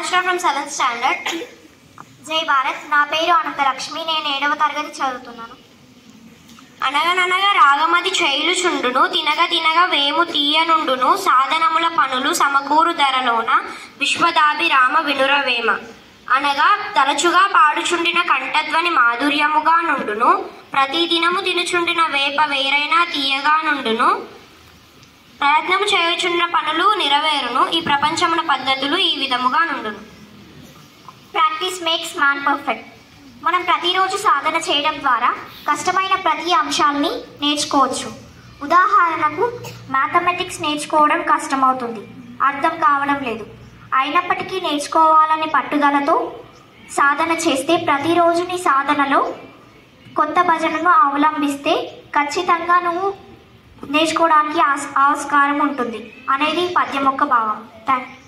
Anushka from 7th standard. జై భారత్ నా పేరు అనంతలక్ష్మి నేను ఏడవ తరగతి చదువుతున్నాను అనగననగా రాగమది చేయులుచుండును తినగ తినగ వేము తీయనుండును సాధనముల పనులు సమకూరు ధరలోన విశ్వదాభిరామ వినురవేమ అనగా తరచుగా పాడుచుండిన కంఠధ్వని మాధుర్యముగా నుండును ప్రతిదినము తినుచుండిన వేప వేరైనా తీయగా నుండును ప్రయత్నము చేయుచున్న పనులు నెరవేరును ఈ ప్రపంచమున పద్ధతులు ఈ విధముగా నుండును ప్రాక్టీస్ మేక్స్ మ్యాన్ పర్ఫెక్ట్ మనం ప్రతిరోజు సాధన చేయడం ద్వారా కష్టమైన ప్రతి అంశాన్ని నేర్చుకోవచ్చు ఉదాహరణకు మ్యాథమెటిక్స్ నేర్చుకోవడం కష్టమవుతుంది అర్థం కావడం లేదు అయినప్పటికీ నేర్చుకోవాలనే పట్టుదలతో సాధన చేస్తే ప్రతిరోజు నీ సాధనలో కొత్త భజనను అవలంబిస్తే ఖచ్చితంగా నువ్వు నేర్చుకోవడానికి ఆస్ ఆస్కారం ఉంటుంది అనేది పద్యం యొక్క భావం థ్యాంక్